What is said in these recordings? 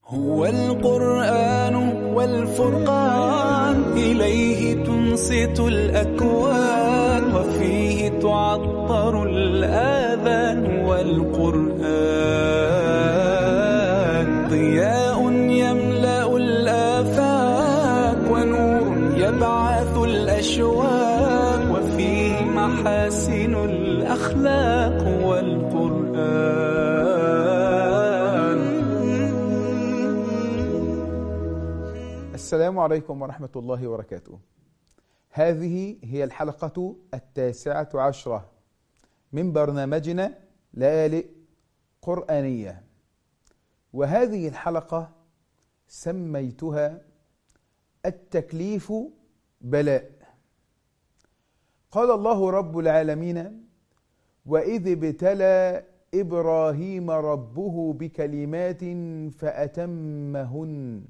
هو القرآن والفرقان إليه تنصت الأكوان وفيه تعطر الآذان والقرآن ضياء يملأ الآفاق ونور يبعث الأشواق وفيه محاسن الأخلاق والقرآن السلام عليكم ورحمة الله وبركاته هذه هي الحلقة التاسعة عشرة من برنامجنا لآلئ قرآنية وهذه الحلقة سميتها التكليف بلاء قال الله رب العالمين وإذ ابتلى إبراهيم ربه بكلمات فأتمهن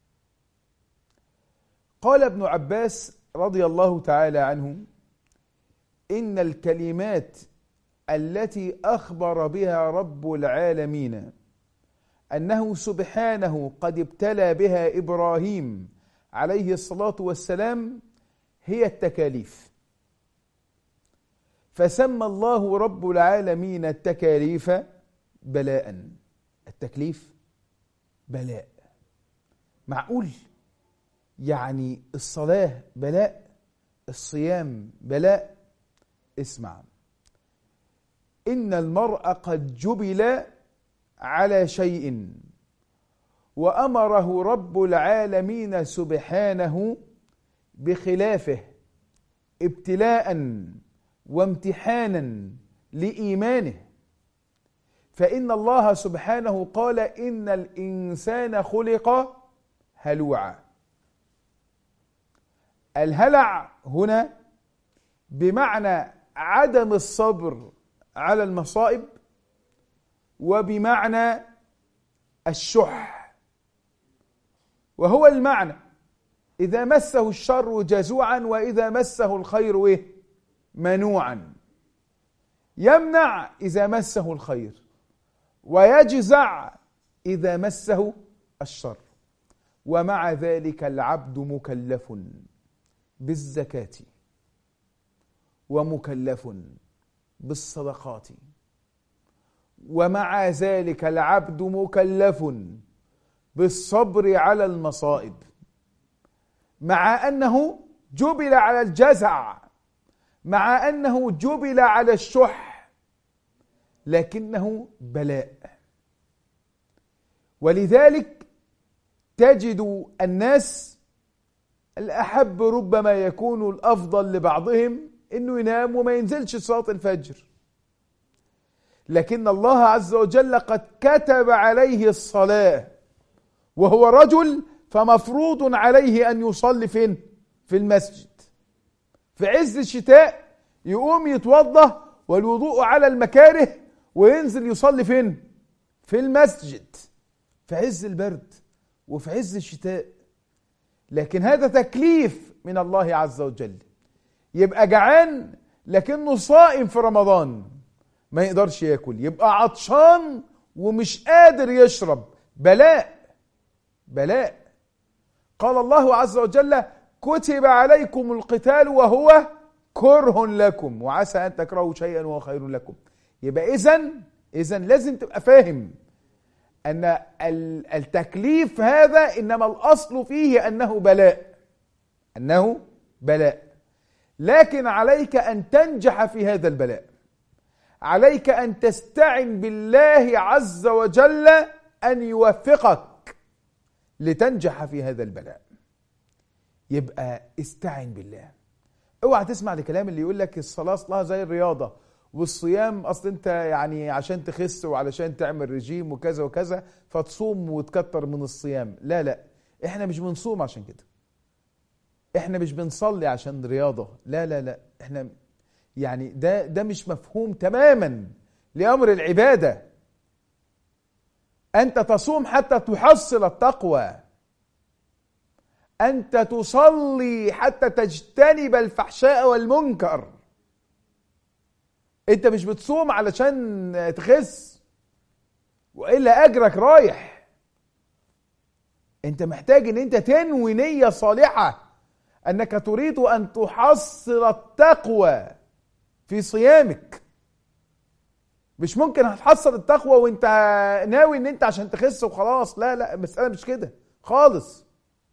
قال ابن عباس رضي الله تعالى عنه إن الكلمات التي أخبر بها رب العالمين أنه سبحانه قد ابتلى بها إبراهيم عليه الصلاة والسلام هي التكاليف فسمى الله رب العالمين التكاليف بلاء التكليف بلاء معقول يعني الصلاة بلاء الصيام بلاء اسمع إن المرء قد جبل على شيء وأمره رب العالمين سبحانه بخلافه ابتلاء وامتحانا لإيمانه فإن الله سبحانه قال إن الإنسان خلق هلوعا الهلع هنا بمعنى عدم الصبر على المصائب وبمعنى الشح وهو المعنى إذا مسه الشر جزوعا وإذا مسه الخير إيه؟ منوعا يمنع إذا مسه الخير ويجزع إذا مسه الشر ومع ذلك العبد مكلف بالزكاة ومكلف بالصدقات ومع ذلك العبد مكلف بالصبر على المصائب مع أنه جبل على الجزع مع أنه جبل على الشح لكنه بلاء ولذلك تجد الناس الأحب ربما يكون الأفضل لبعضهم أنه ينام وما ينزلش صلاة الفجر لكن الله عز وجل قد كتب عليه الصلاة وهو رجل فمفروض عليه أن يصلي فين؟ في المسجد في عز الشتاء يقوم يتوضى والوضوء على المكاره وينزل يصلي فين؟ في المسجد في عز البرد وفي عز الشتاء لكن هذا تكليف من الله عز وجل يبقى جعان لكنه صائم في رمضان ما يقدرش ياكل يبقى عطشان ومش قادر يشرب بلاء بلاء قال الله عز وجل كتب عليكم القتال وهو كره لكم وعسى ان تكرهوا شيئا وهو خير لكم يبقى اذا اذا لازم تبقى فاهم ان التكليف هذا انما الاصل فيه انه بلاء انه بلاء لكن عليك ان تنجح في هذا البلاء عليك ان تستعن بالله عز وجل ان يوفقك لتنجح في هذا البلاء يبقى استعن بالله اوعى تسمع لكلام اللي يقول لك الصلاه اصلها زي الرياضه والصيام اصل انت يعني عشان تخس وعلشان تعمل رجيم وكذا وكذا فتصوم وتكتر من الصيام لا لا احنا مش بنصوم عشان كده احنا مش بنصلي عشان رياضه لا لا لا احنا يعني ده ده مش مفهوم تماما لامر العباده انت تصوم حتى تحصل التقوى انت تصلي حتى تجتنب الفحشاء والمنكر انت مش بتصوم علشان تخس والا اجرك رايح انت محتاج ان انت تنوي نية صالحة انك تريد ان تحصل التقوى في صيامك مش ممكن هتحصل التقوى وانت ناوي ان انت عشان تخس وخلاص لا لا المسألة مش كده خالص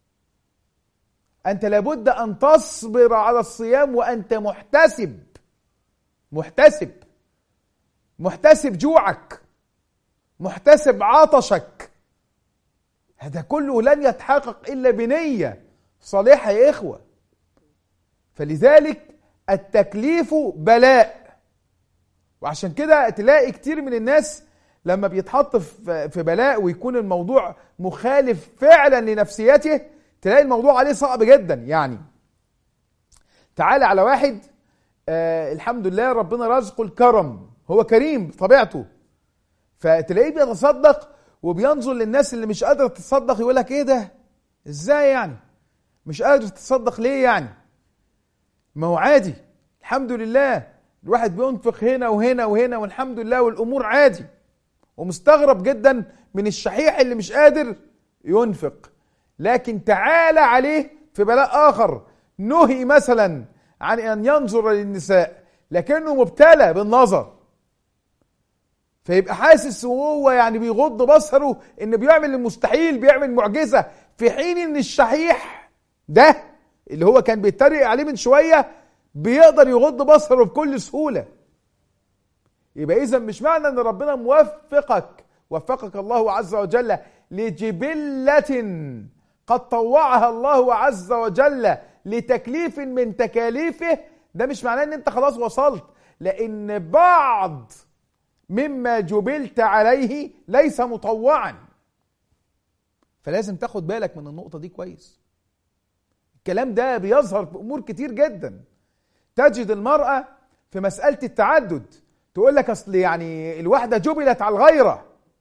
انت لابد ان تصبر على الصيام وانت محتسب محتسب محتسب جوعك محتسب عطشك هذا كله لن يتحقق الا بنيه صالحه يا اخوه فلذلك التكليف بلاء وعشان كده تلاقي كتير من الناس لما بيتحط في بلاء ويكون الموضوع مخالف فعلا لنفسيته تلاقي الموضوع عليه صعب جدا يعني تعال على واحد آه الحمد لله ربنا رزقه الكرم هو كريم بطبيعته فتلاقيه بيتصدق وبينظر للناس اللي مش قادره تتصدق يقول لك ايه ده ازاي يعني مش قادر تتصدق ليه يعني ما هو عادي الحمد لله الواحد بينفق هنا وهنا وهنا والحمد لله والامور عادي ومستغرب جدا من الشحيح اللي مش قادر ينفق لكن تعالى عليه في بلاء اخر نهي مثلا عن ان ينظر للنساء لكنه مبتلى بالنظر فيبقى حاسس وهو يعني بيغض بصره ان بيعمل المستحيل بيعمل معجزه في حين ان الشحيح ده اللي هو كان بيتريق عليه من شويه بيقدر يغض بصره بكل سهوله يبقى اذا مش معنى ان ربنا موفقك وفقك الله عز وجل لجبله قد طوعها الله عز وجل لتكليف من تكاليفه ده مش معناه ان انت خلاص وصلت لان بعض مما جبلت عليه ليس مطوعا فلازم تاخد بالك من النقطة دي كويس الكلام ده بيظهر في أمور كتير جدا تجد المرأة في مسألة التعدد تقول لك أصل يعني الواحدة جبلت على الغيرة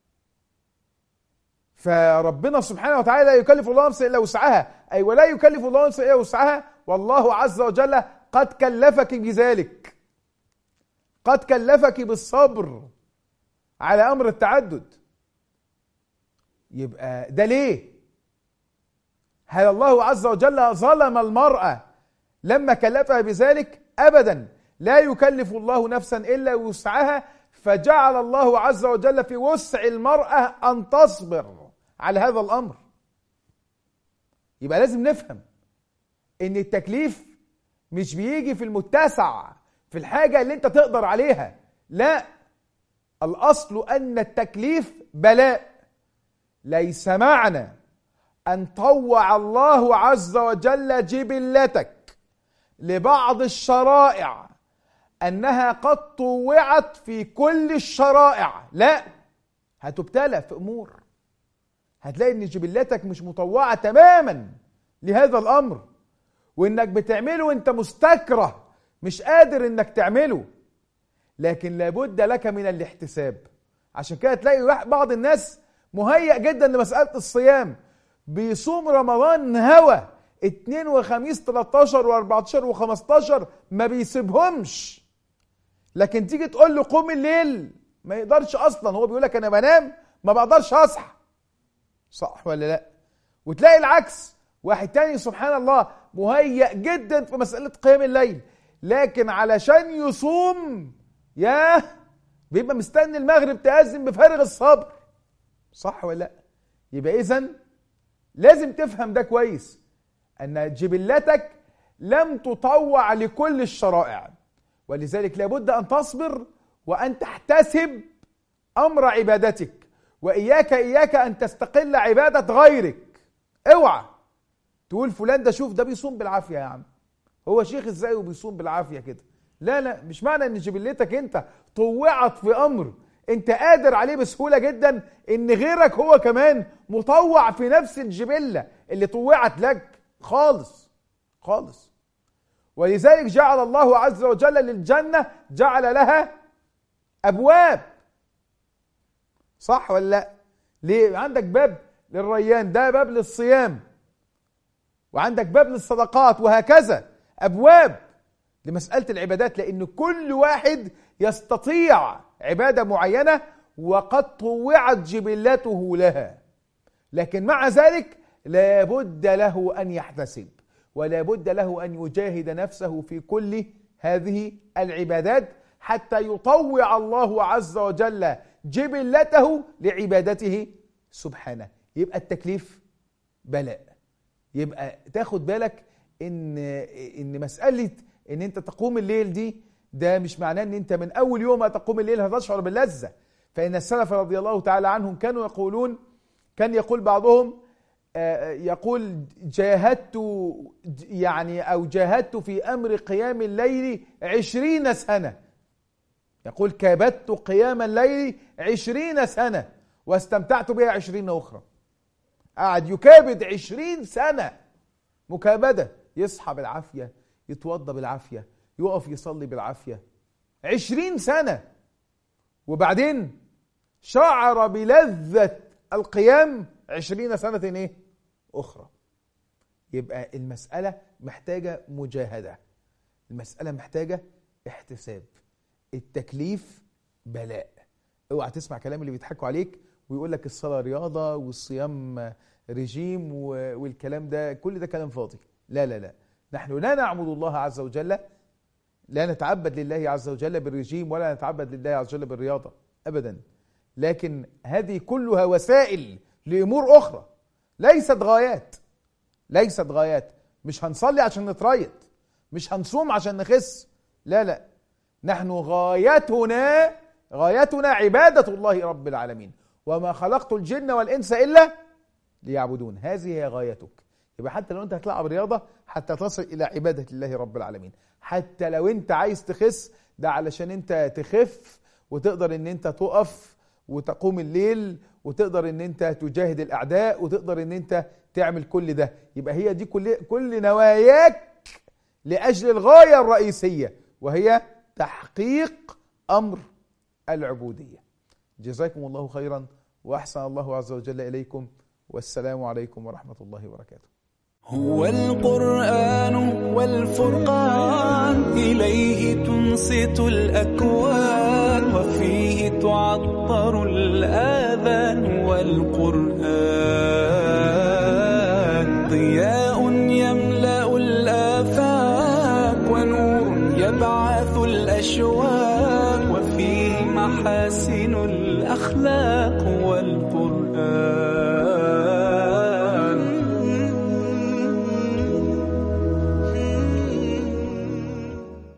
فربنا سبحانه وتعالى لا يكلف الله نفسا إلا وسعها أي ولا يكلف الله نفسا إلا وسعها والله عز وجل قد كلفك بذلك قد كلفك بالصبر على امر التعدد يبقى ده ليه هل الله عز وجل ظلم المراه لما كلفها بذلك ابدا لا يكلف الله نفسا الا وسعها فجعل الله عز وجل في وسع المراه ان تصبر على هذا الامر يبقى لازم نفهم ان التكليف مش بيجي في المتسع في الحاجه اللي انت تقدر عليها لا الاصل ان التكليف بلاء ليس معنى ان طوع الله عز وجل جبلتك لبعض الشرائع انها قد طوعت في كل الشرائع لا هتبتلى في امور هتلاقي ان جبلتك مش مطوعه تماما لهذا الامر وانك بتعمله وانت مستكره مش قادر انك تعمله لكن لابد لك من الاحتساب عشان كده تلاقي بعض الناس مهيأ جدا لمسألة الصيام بيصوم رمضان هوى اتنين وخميس 13 و14 و15 ما بيسيبهمش لكن تيجي تقول له قوم الليل ما يقدرش اصلا هو بيقول لك انا بنام ما بقدرش اصحى صح ولا لا وتلاقي العكس واحد تاني سبحان الله مهيأ جدا في مسألة قيام الليل لكن علشان يصوم ياه بيبقى مستني المغرب تأذن بفارغ الصبر صح ولا لا يبقى اذا لازم تفهم ده كويس ان جبلتك لم تطوع لكل الشرائع ولذلك لابد ان تصبر وان تحتسب امر عبادتك واياك اياك ان تستقل عباده غيرك اوعى تقول فلان ده شوف ده بيصوم بالعافيه يا عم هو شيخ ازاي وبيصوم بالعافيه كده لا لا مش معنى ان جبلتك انت طوعت في امر انت قادر عليه بسهوله جدا ان غيرك هو كمان مطوع في نفس الجبله اللي طوعت لك خالص خالص ولذلك جعل الله عز وجل للجنه جعل لها ابواب صح ولا لا ليه عندك باب للريان ده باب للصيام وعندك باب للصدقات وهكذا ابواب لمساله العبادات لان كل واحد يستطيع عباده معينه وقد طوعت جبلته لها لكن مع ذلك لابد له أن يحتسب ولا بد له أن يجاهد نفسه في كل هذه العبادات حتى يطوع الله عز وجل جبلته لعبادته سبحانه يبقى التكليف بلاء يبقى تاخد بالك ان ان مساله ان انت تقوم الليل دي ده مش معناه ان انت من اول يوم هتقوم الليل هتشعر باللذه فان السلف رضي الله تعالى عنهم كانوا يقولون كان يقول بعضهم آه، يقول جاهدت يعني أو جاهدت في أمر قيام الليل عشرين سنة يقول كابدت قيام الليل عشرين سنة واستمتعت بها عشرين أخرى قعد يكابد عشرين سنة مكابدة يصحى بالعافية يتوضى بالعافية يقف يصلي بالعافية عشرين سنة وبعدين شعر بلذة القيام عشرين سنة ايه أخرى يبقى المسألة محتاجة مجاهدة المسألة محتاجة احتساب التكليف بلاء اوعى تسمع كلام اللي بيضحكوا عليك ويقول لك الصلاة رياضة والصيام رجيم والكلام ده كل ده كلام فاضي لا لا لا نحن لا نعبد الله عز وجل لا نتعبد لله عز وجل بالرجيم ولا نتعبد لله عز وجل بالرياضة أبدا لكن هذه كلها وسائل لأمور أخرى ليست غايات ليست غايات مش هنصلي عشان نتريض مش هنصوم عشان نخس لا لا نحن غايتنا غايتنا عبادة الله رب العالمين وما خلقت الجن والإنس إلا ليعبدون هذه هي غايتك يبقى حتى لو أنت هتلعب رياضة حتى تصل إلى عبادة الله رب العالمين حتى لو أنت عايز تخس ده علشان أنت تخف وتقدر أن أنت تقف وتقوم الليل وتقدر ان انت تجاهد الاعداء وتقدر ان انت تعمل كل ده يبقى هي دي كل كل نواياك لاجل الغايه الرئيسيه وهي تحقيق امر العبوديه جزاكم الله خيرا واحسن الله عز وجل اليكم والسلام عليكم ورحمه الله وبركاته هو القرآن والفرقان إليه تنصت الأكوان وفيه تعطر الآذان والقرآن ضياء يملأ الآفاق ونور يبعث الأشواق وفيه محاسن الأخلاق والقرآن